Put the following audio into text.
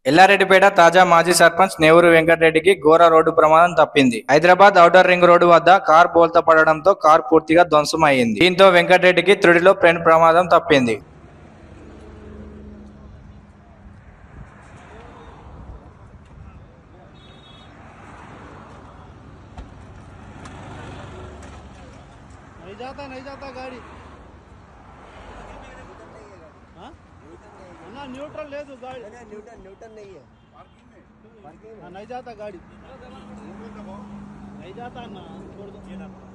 ఎల్లారెడ్డిపేట తాజా మాజీ సర్పంచ్ నేవూరు వెంకటరెడ్డికి ఘోర రోడ్డు ప్రమాదం తప్పింది హైదరాబాద్ ఔటర్ రింగ్ రోడ్డు వద్ద కార్ బోల్తా పడడంతో కార్ పూర్తిగా ధ్వంసమైంది దీంతో వెంకటరెడ్డికి త్రుడిలో ప్రెన్ ప్రమాదం తప్పింది नहीं जाता नहीं जाता गाड़ी हाँ? ना न्यूट्रल ले दो गाड़ी न्यूटन न्यूटन नहीं है हाँ, नहीं जाता गाड़ी नहीं जाता ना छोड़ दो